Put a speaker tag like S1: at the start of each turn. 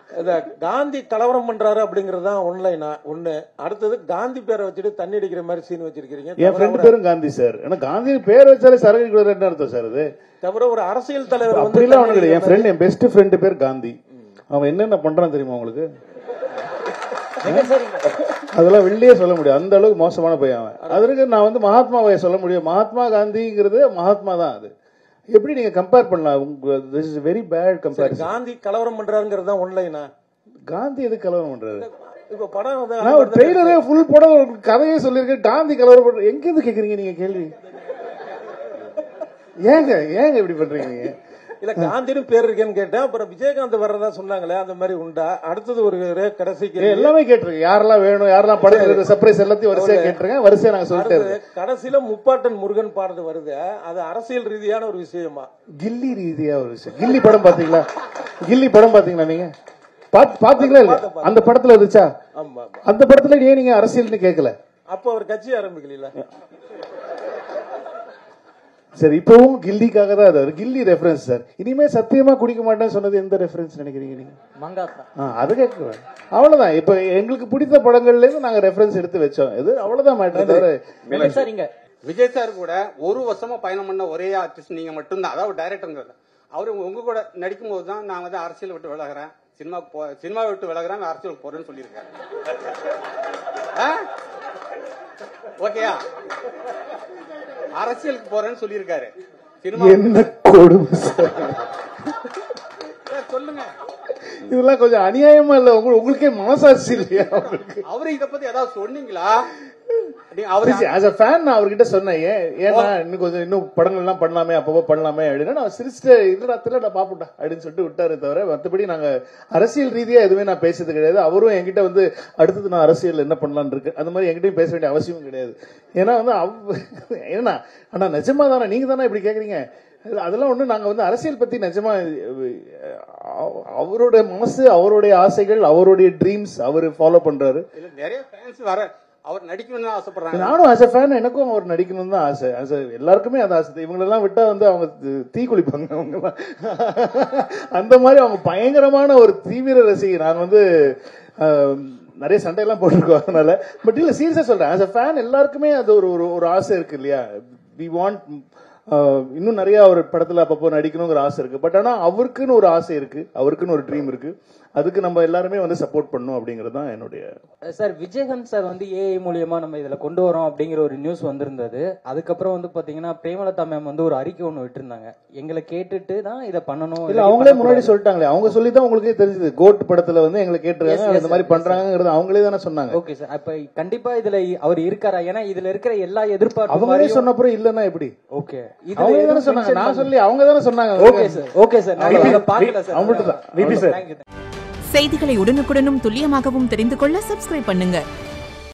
S1: இந்த காந்தி கலவரம் பண்றாரு அப்படிங்கறது தான் ஒன்லைனா ஒண்ணு அடுத்தது காந்தி பேரை வச்சுட்டு தண்ணி அடிக்கிற மாதிரி சீன் வச்சிருக்கீங்க
S2: என் ஃப்ரெண்டு பேரும் காந்தி சார் ஏன்னா காந்தி பேர் வச்சாலே சரக்கு அடிக்கிறது என்ன அர்த்தம் சார் அது
S1: தவிர ஒரு அரசியல் தலைவர் வந்து
S2: அப்படிலாம்
S1: தண்ணி
S2: அவனுக்கு கிடையாது. என்
S1: அடிக்கிற
S2: ஃப்ரெண்ட் என் பெஸ்ட் ஃப்ரெண்டு பேர் காந்தி அவன் என்னென்ன பண்றான் தெரியுமா உங்களுக்கு அதெல்லாம் வெளியே சொல்ல முடியும் அந்த அளவுக்கு மோசமான பையன் அவன் அதற்கு நான் வந்து மகாத்மாவை சொல்ல முடியும் மகாத்மா காந்திங்கிறது மகாத்மா தான் அது எப்படி நீங்க கம்பேர் பண்ணலாம் உங்க திஸ் இஸ் வெரி பேட்
S1: மாதிரி-
S2: கம்பேரிசன்
S1: காந்தி கலவரம் பண்றாருங்கிறது தான் ஒன்லைனா
S2: காந்தி எது கலவரம் பண்றாரு
S1: இப்ப படம் வந்து
S2: நான் ஒரு ட்ரெய்லரே ஃபுல் படம் ஒரு கதையே சொல்லியிருக்கேன் காந்தி கலவரம் பண்ற எங்க இருந்து கேக்குறீங்க நீங்க கேள்வி ஏங்க ஏங்க இப்படி பண்றீங்க நீங்க
S1: இல்ல காந்தின்னு பேர் இருக்கேன்னு கேட்டேன் அப்புறம் விஜயகாந்த் வர்றதா சொன்னாங்களே அந்த மாதிரி உண்டா அடுத்தது ஒரு ரே- கடைசி
S2: ஏ,
S1: கேள்வி.
S2: எல்லாமே கேட்டிருக்கேன் யாரெல்லாம் வேணும் யாரெல்லாம் படத்துல இருக்க சர்ப்ரைஸ் எல்லாத்தையும் வரிசையா கேட்டிருக்கேன் வரிசையா நாங்க சொல்லிட்டே
S1: அடுத்தது
S2: இருக்கோம்
S1: கடைசியில முப்பாட்டன் முருகன் பாடுறது வருது அது அரசியல் ரீதியான ஒரு விஷயமா
S2: கில்லி ரீதியா ஒரு விஷயம் கில்லி படம் பாத்தீங்களா கில்லி படம் பாத்தீங்களா நீங்க பாத்- பாத்தீங்களா இல்ல அந்த படத்துல இருந்துச்சா
S1: ஆமா ஆமா
S2: அந்த படத்துல ஏன் நீங்க அரசியல்னு கேட்கல
S1: அப்ப அவர் கட்சி ஆரம்பிக்கல
S2: சரி இப்பவும் கில்லிக்காக தான் அது கில்லி ரெஃபரன்ஸ் சார் இனிமே சத்தியமா குடிக்க மாட்டேன்னு சொன்னது எந்த ரெஃபரன்ஸ் நினைக்கிறீங்க நீங்க
S3: மங்காத்தா
S2: ஆ, அது கேட்குவேன் அவ்வளவுதான் இப்ப எங்களுக்கு பிடித்த படங்கள்ல இருந்து நாங்க ரெஃபரன்ஸ் எடுத்து வச்சோம் இது அவ்வளவுதான் மேட்டர் தவிர
S3: சார் இங்க
S4: விஜய் சார் கூட ஒரு வருஷமா பயணம் பண்ண ஒரே ஆர்டிஸ்ட் நீங்க மட்டும்தான் அதாவது டைரக்டருங்கிறது அவரு உங்க கூட நடிக்கும் போது தான் நான் வந்து அரசியல் விட்டு விலகுறேன் சினிமாவுக்கு போ சினிமாவை விட்டு விலகுறேன் நான் அரசியலுக்கு போறேன்னு சொல்லியிருக்காரு ஆ? ஓகேயா அரசியலுக்கு போறேன்னு சொல்லியிருக்காரு சினிமா
S2: என்ன கொடுமை சார்
S4: சார், சொல்லுங்க
S2: இதெல்லாம் கொஞ்சம் அநியாயமா இல்ல உங்களுக்கு உங்களுக்கே மனசாட்சி இல்லையா உங்களுக்கு
S4: அவரு இத பத்தி ஏதாவது சொன்னீங்களா நீ அவரு
S2: ஆஸ் அ ஃபேன் நான் அவர்கிட்ட சொன்னேன் ஏன் ஏன்னா இன்னும் கொஞ்சம் இன்னும் படங்கள் எல்லாம் பண்ணலாமே அப்பப்போ பண்ணலாமே அப்படின்னா நான் சிரிச்சுட்டு இல்லடா தெரியல நான் பாப்புட்டா அப்படின்னு சொல்லிட்டு விட்டாரு தவிர மற்றபடி நாங்க அரசியல் ரீதியா எதுவுமே நான் பேசுறது கிடையாது அவரும் என்கிட்ட வந்து அடுத்தது நான் அரசியல் என்ன பண்ணலாம்னு இருக்கு அந்த மாதிரி என்கிட்டயும் பேச வேண்டிய அவசியமும் கிடையாது ஏன்னா வந்து அவ் ஏன்னா ஆனா நிஜமா தானே நீங்க தானே இப்படி கேக்குறீங்க இல்ல, அதெல்லாம் ஒண்ணு நாங்க வந்து அரசியல் பத்தி நிஜமா அஹ், அவருடைய மனசு அவருடைய ஆசைகள் அவருடைய ட்ரீம்ஸ் அவர் ஃபாலோ பண்றாரு
S4: இல்ல நிறைய ஃபேன்ஸ் வர அவர் நடிக்கணும்னு தான் ஆசைப்படுறாங்க
S2: நானும் ஆஸ் அ ஃபேன் எனக்கும் அவர் நடிக்கணும்னு தான் ஆசை as a- எல்லாருக்குமே அது ஆசை இவங்களெல்லாம் விட்டா வந்து அவங்க தி- தீ குளிப்பாங்க அவங்க அந்த மாதிரி அவங்க பயங்கரமான ஒரு தீவிர ரசிகை நான் வந்து ஆஹ், நிறைய சண்டையெல்லாம் போட்டிருக்கோம் அதனால பட் இல்ல சீரியஸா சொல்றேன் ஆஸ் அ ஃபேன் எல்லாருக்குமே அது ஒரு ஒரு ஒரு ஆசை இருக்கு இல்லையா வி வாண்ட் இன்னும் நிறைய அவர் படத்துல அப்பப்போ நடிக்கணுங்கிற ஆசை இருக்கு பட் ஆனா அவருக்குன்னு ஒரு ஆசை இருக்கு அவருக்குன்னு ஒரு ட்ரீம் இருக்கு அதுக்கு நம்ம எல்லாருமே வந்து சப்போர்ட் பண்ணணும் அப்படிங்கிறது தான் என்னுடைய
S3: சார் விஜயகாந்த் சார் வந்து ஏஐ மூலியமா நம்ம இதுல கொண்டு வரோம் அப்படிங்கிற ஒரு நியூஸ் வந்திருந்தது அதுக்கப்புறம் வந்து பாத்தீங்கன்னா பிரேமலதா மேம் வந்து ஒரு அறிக்கை ஒண்ணு விட்டுருந்தாங்க எங்களை கேட்டுட்டு தான் இதை பண்ணணும்
S2: இல்ல அவங்களே முன்னாடி சொல்லிட்டாங்களே அவங்க சொல்லி தான் உங்களுக்கே தெரிஞ்சது கோட் படத்துல வந்து எங்களை
S3: Yes,
S2: கேட்டிருக்காங்க
S3: yes,
S2: இந்த மாதிரி
S3: sir. Yes,
S2: பண்றாங்கிறது அவங்களே தானே சொன்னாங்க
S3: ஓகே சார் அப்ப கண்டிப்பா இதுல அவர் இருக்காரா ஏன்னா இதுல இருக்கிற எல்லா எதிர்பார்ப்பு
S2: அவங்களே சொன்னப்புறம் இல்லன்னா எப்படி
S3: ஓகே
S2: அவங்களே தானே சொன்னாங்க நான் சொல்லி அவங்க தானே சொன்னாங்க
S3: ஓகே சார் ஓகே சார் நான் இதை பார்க்கல சார்
S2: அவங்கள்ட்ட தான். VP sir.
S3: தேங்க்யூ
S5: செய்திகளை உடனுக்குடனும் துல்லியமாகவும் தெரிந்து கொள்ள சப்ஸ்கிரைப் பண்ணுங்க